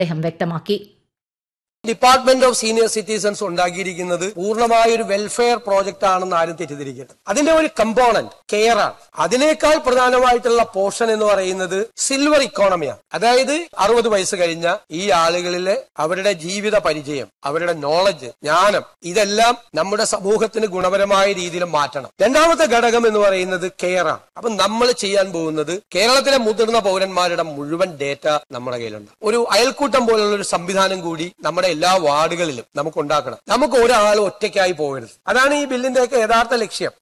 അദ്ദേഹം വ്യക്തമാക്കി department of senior citizens ഉണ്ടാക്കിയിരിക്കുന്നത് പൂർണ്ണമായ ഒരു വെൽഫെയർ പ്രോജക്റ്റ് ആണെന്ന് ആരും തെറ്റിദ്ധരിക്കരുത് അതിന്റെ ഒരു കമ്പോണന്റ് കെയർ ആണ് അതിനേക്കാൾ പ്രധാനമായിട്ടുള്ള പോർഷൻ എന്ന് പറയുന്നത് സിൽവർ ഇക്കോണമിയാണ് അതായത് അറുപത് വയസ്സ് കഴിഞ്ഞ ഈ ആളുകളിലെ അവരുടെ ജീവിത പരിചയം അവരുടെ നോളജ് ജ്ഞാനം ഇതെല്ലാം നമ്മുടെ സമൂഹത്തിന് ഗുണപരമായ രീതിയിൽ മാറ്റണം രണ്ടാമത്തെ ഘടകം എന്ന് പറയുന്നത് കെയർ ആണ് അപ്പൊ നമ്മൾ ചെയ്യാൻ പോകുന്നത് കേരളത്തിലെ മുതിർന്ന പൗരന്മാരുടെ മുഴുവൻ ഡേറ്റ നമ്മുടെ കയ്യിലുണ്ട് ഒരു അയൽക്കൂട്ടം പോലുള്ള ഒരു സംവിധാനം കൂടി നമ്മുടെ എല്ലാ വാർഡുകളിലും നമുക്ക് ഉണ്ടാക്കണം നമുക്ക് ഒരാൾ ഒറ്റയ്ക്കായി പോകരുത് അതാണ് ഈ ബില്ലിന്റെയൊക്കെ യഥാർത്ഥ ലക്ഷ്യം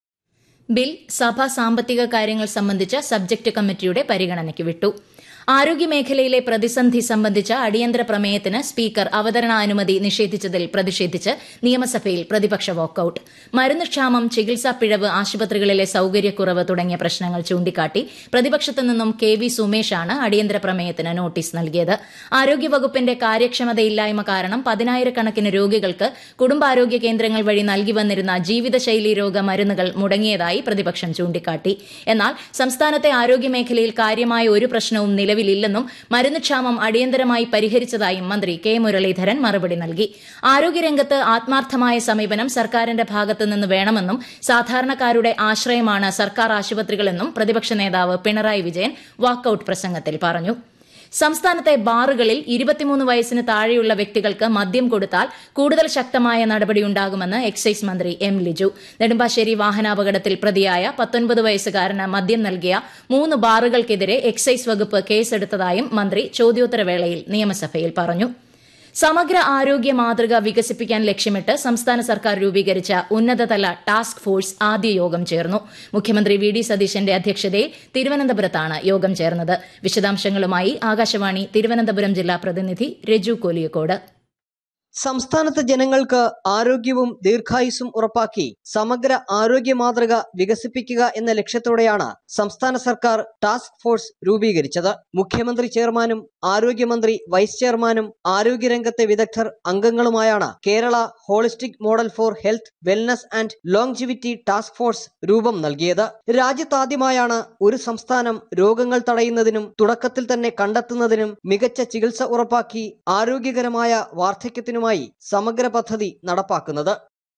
ബിൽ സഭ സാമ്പത്തിക കാര്യങ്ങൾ സംബന്ധിച്ച സബ്ജക്ട് കമ്മിറ്റിയുടെ പരിഗണനയ്ക്ക് വിട്ടു ആരോഗ്യമേഖലയിലെ പ്രതിസന്ധി സംബന്ധിച്ച അടിയന്തര പ്രമേയത്തിന് സ്പീക്കർ അവതരണാനുമതി നിഷേധിച്ചതിൽ പ്രതിഷേധിച്ച് നിയമസഭയിൽ പ്രതിപക്ഷ വാക്കൌട്ട് മരുന്ന് ക്ഷാമം ചികിത്സാ പിഴവ് ആശുപത്രികളിലെ സൌകര്യക്കുറവ് തുടങ്ങിയ പ്രശ്നങ്ങൾ ചൂണ്ടിക്കാട്ടി പ്രതിപക്ഷത്തു നിന്നും കെ വി സുമേഷാണ് അടിയന്തര പ്രമേയത്തിന് നോട്ടീസ് നൽകിയത് ആരോഗ്യവകുപ്പിന്റെ കാര്യക്ഷമതയില്ലായ്മ കാരണം പതിനായിരക്കണക്കിന് രോഗികൾക്ക് കുടുംബാരോഗ്യ കേന്ദ്രങ്ങൾ വഴി നൽകി വന്നിരുന്ന ജീവിതശൈലി രോഗ മരുന്നുകൾ മുടങ്ങിയതായി പ്രതിപക്ഷം ചൂണ്ടിക്കാട്ടി എന്നാൽ സംസ്ഥാനത്തെ ആരോഗ്യമേഖലയിൽ കാര്യമായ ഒരു പ്രശ്നവും നിലവിലില്ലെന്നും മരുന്ന് ക്ഷാമം അടിയന്തരമായി പരിഹരിച്ചതായും മന്ത്രി കെ മുരളീധരൻ മറുപടി നൽകി ആരോഗ്യരംഗത്ത് ആത്മാർത്ഥമായ സമീപനം സർക്കാരിന്റെ ഭാഗത്തു നിന്ന് വേണമെന്നും സാധാരണക്കാരുടെ ആശ്രയമാണ് സർക്കാർ ആശുപത്രികളെന്നും പ്രതിപക്ഷ നേതാവ് പിണറായി വിജയൻ വാക്കൌട്ട് പ്രസംഗത്തിൽ പറഞ്ഞു സംസ്ഥാനത്തെ ബാറുകളിൽ ഇരുപത്തിമൂന്ന് വയസ്സിന് താഴെയുള്ള വ്യക്തികൾക്ക് മദ്യം കൊടുത്താൽ കൂടുതൽ ശക്തമായ നടപടിയുണ്ടാകുമെന്ന് എക്സൈസ് മന്ത്രി എം ലിജു നെടുമ്പാശ്ശേരി വാഹനാപകടത്തിൽ പ്രതിയായ പത്തൊൻപത് വയസ്സുകാരന് മദ്യം നൽകിയ മൂന്ന് ബാറുകൾക്കെതിരെ എക്സൈസ് വകുപ്പ് കേസെടുത്തതായും മന്ത്രി ചോദ്യോത്തരവേളയിൽ നിയമസഭയിൽ പറഞ്ഞു സമഗ്ര ആരോഗ്യ മാതൃക വികസിപ്പിക്കാൻ ലക്ഷ്യമിട്ട് സംസ്ഥാന സർക്കാർ രൂപീകരിച്ച ഉന്നതതല ടാസ്ക് ഫോഴ്സ് ആദ്യ യോഗം ചേർന്നു മുഖ്യമന്ത്രി വി ഡി സതീശന്റെ അധ്യക്ഷതയിൽ തിരുവനന്തപുരത്താണ് യോഗം ചേർന്നത് വിശദാംശങ്ങളുമായി ആകാശവാണി തിരുവനന്തപുരം ജില്ലാ പ്രതിനിധി രജു കോലിയക്കോട് സംസ്ഥാനത്തെ ജനങ്ങൾക്ക് ആരോഗ്യവും ദീർഘായുസ്സും ഉറപ്പാക്കി സമഗ്ര ആരോഗ്യ മാതൃക വികസിപ്പിക്കുക എന്ന ലക്ഷ്യത്തോടെയാണ് സംസ്ഥാന സർക്കാർ ടാസ്ക് ഫോഴ്സ് രൂപീകരിച്ചത് മുഖ്യമന്ത്രി ചെയർമാനും ആരോഗ്യമന്ത്രി വൈസ് ചെയർമാനും ആരോഗ്യരംഗത്തെ വിദഗ്ധർ അംഗങ്ങളുമായാണ് Kerala holistic model for health wellness and longevity task force രൂപം നൽകിയത് രാജ്യത്താദ്യമായാണ് ഒരു സംസ്ഥാനം രോഗങ്ങൾ തടയുന്നതിനും തുടക്കത്തിൽ തന്നെ കണ്ടെത്തുന്നതിനും മികച്ച ചികിത്സ ഉറപ്പാക്കി ആരോഗ്യകരമായ വാർദ്ധക്യത്തിനുമായി സമഗ്ര പദ്ധതി നടപ്പാക്കുന്നത്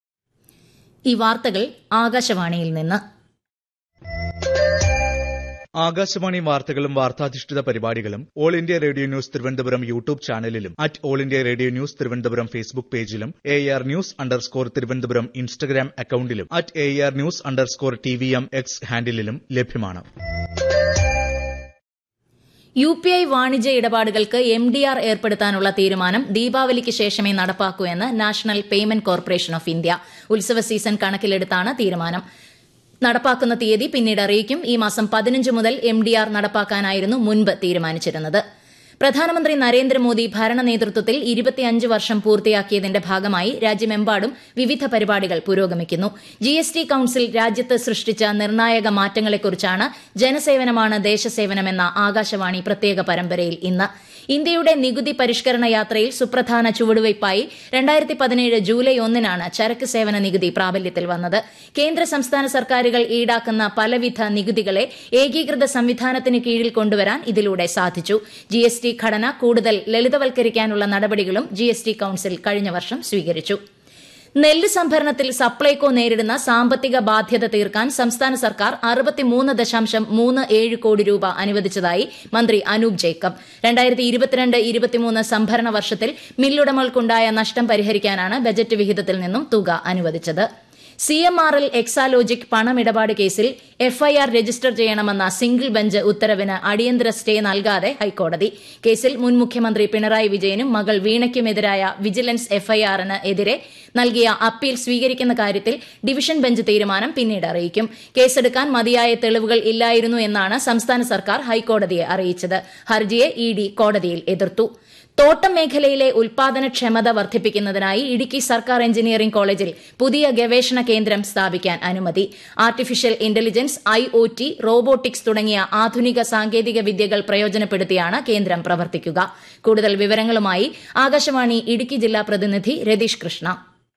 ഈ വാർത്തകൾ ആകാശവാണിയിൽ നിന്ന് ആകാശവാണി വാർത്തകളും വാർത്താധിഷ്ഠിത പരിപാടികളും all India radio news Thiruvananthapuram YouTube ചാനലിലും at all India radio news Thiruvananthapuram Facebook പേജിലും A R news underscore Thiruvananthapuram Instagram അക്കൌണ്ടിലും at A R news underscore T V M X ഹാൻഡിലും ലഭ്യമാണ് യു പി ഐ വാണിജ്യ ഇടപാടുകൾക്ക് എം ഡി ആർ ഏർപ്പെടുത്താനുള്ള തീരുമാനം ദീപാവലിക്ക് ശേഷമേ നടപ്പാക്കൂ എന്ന് national payment corporation of India ഉത്സവ സീസൺ കണക്കിലെടുത്താണ് തീരുമാനം നടപ്പാക്കുന്ന തീയതി പിന്നീട് അറിയിക്കും ഈ മാസം പതിനഞ്ച് മുതൽ എം ഡി ആർ നടപ്പാക്കാനായിരുന്നു മുൻപ് തീരുമാനിച്ചിരുന്നത് പ്രധാനമന്ത്രി നരേന്ദ്രമോദി ഭരണ നേതൃത്വത്തിൽ ഇരുപത്തിയഞ്ച് വർഷം പൂർത്തിയാക്കിയതിന്റെ ഭാഗമായി രാജ്യമെമ്പാടും വിവിധ പരിപാടികൾ പുരോഗമിക്കുന്നു ജി എസ് ടി കൌൺസിൽ രാജ്യത്ത് സൃഷ്ടിച്ച നിർണായക മാറ്റങ്ങളെക്കുറിച്ചാണ് ജനസേവനമാണ് ദേശസേവനമെന്ന ആകാശവാണി പ്രത്യേക പരമ്പരയിൽ ഇന്ന് ഇന്ത്യയുടെ നികുതി പരിഷ്കരണ യാത്രയിൽ സുപ്രധാന ചുവടുവയ്പായി രണ്ടായിരത്തി പതിനേഴ് ജൂലൈ ഒന്നിനാണ് ചരക്ക് സേവന നികുതി പ്രാബല്യത്തിൽ വന്നത് കേന്ദ്ര സംസ്ഥാന സർക്കാരുകൾ ഈടാക്കുന്ന പലവിധ നികുതികളെ ഏകീകൃത സംവിധാനത്തിന് കീഴിൽ കൊണ്ടുവരാൻ ഇതിലൂടെ സാധിച്ചു ജി എസ് ടി ഘടന കൂടുതൽ ലളിതവൽക്കരിക്കാനുള്ള നടപടികളും ജി എസ് ടി കൌൺസിൽ കഴിഞ്ഞ വർഷം സ്വീകരിച്ചു നെല്ല് സംഭരണത്തിൽ സപ്ലൈകോ നേരിടുന്ന സാമ്പത്തിക ബാധ്യത തീർക്കാൻ സംസ്ഥാന സർക്കാർ അറുപത്തിമൂന്ന് ദശാംശം മൂന്ന് ഏഴ് കോടി രൂപ അനുവദിച്ചതായി മന്ത്രി അനൂപ് ജേക്കബ് രണ്ടായിരത്തി ഇരുപത്തിരണ്ട് ഇരുപത്തിമൂന്ന് സംഭരണ വർഷത്തിൽ മില്ലുടമകൾക്കുണ്ടായ നഷ്ടം പരിഹരിക്കാനാണ് ബജറ്റ് വിഹിതത്തിൽ നിന്നും തുക അനുവദിച്ചത് C M R L Exalogic പണമിടപാട് കേസിൽ എഫ്ഐആർ രജിസ്റ്റർ ചെയ്യണമെന്ന സിംഗിൾ ബെഞ്ച് ഉത്തരവിന് അടിയന്തര സ്റ്റേ നൽകാതെ ഹൈക്കോടതി കേസിൽ മുൻ മുഖ്യമന്ത്രി പിണറായി വിജയനും മകൾ വീണയ്ക്കുമെതിരായ വിജിലൻസ് എഫ്ഐആറിന് എതിരെ നൽകിയ അപ്പീൽ സ്വീകരിക്കുന്ന കാര്യത്തിൽ ഡിവിഷൻ ബെഞ്ച് തീരുമാനം പിന്നീട് അറിയിക്കും കേസെടുക്കാൻ മതിയായ തെളിവുകൾ ഇല്ലായിരുന്നു എന്നാണ് സംസ്ഥാന സർക്കാർ ഹൈക്കോടതിയെ അറിയിച്ചത് ഹർജിയെ ഇ ഡി കോടതിയിൽ എതിർത്തു തോട്ടം മേഖലയിലെ ഉൽപാദനക്ഷമത വർദ്ധിപ്പിക്കുന്നതിനായി ഇടുക്കി സർക്കാർ എഞ്ചിനീയറിംഗ് കോളേജിൽ പുതിയ ഗവേഷണ കേന്ദ്രം സ്ഥാപിക്കാൻ അനുമതി artificial intelligence I O T robotics തുടങ്ങിയ ആധുനിക സാങ്കേതിക വിദ്യകൾ പ്രയോജനപ്പെടുത്തിയാണ് കേന്ദ്രം പ്രവർത്തിക്കുക കൂടുതൽ വിവരങ്ങളുമായി ആകാശവാണി ഇടുക്കി ജില്ലാ പ്രതിനിധി രതീഷ് കൃഷ്ണ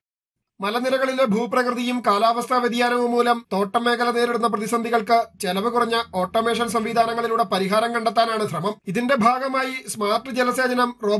മലനിരകളിലെ ഭൂപ്രകൃതിയും കാലാവസ്ഥാ വ്യതിയാനവും മൂലം തോട്ടം മേഖല നേരിടുന്ന പ്രതിസന്ധികൾക്ക് ചെലവ് കുറഞ്ഞ ഓട്ടോമേഷൻ സംവിധാനങ്ങളിലൂടെ പരിഹാരം കണ്ടെത്താനാണ് ശ്രമം ഇതിന്റെ ഭാഗമായി സ്മാർട്ട് ജലസേചനം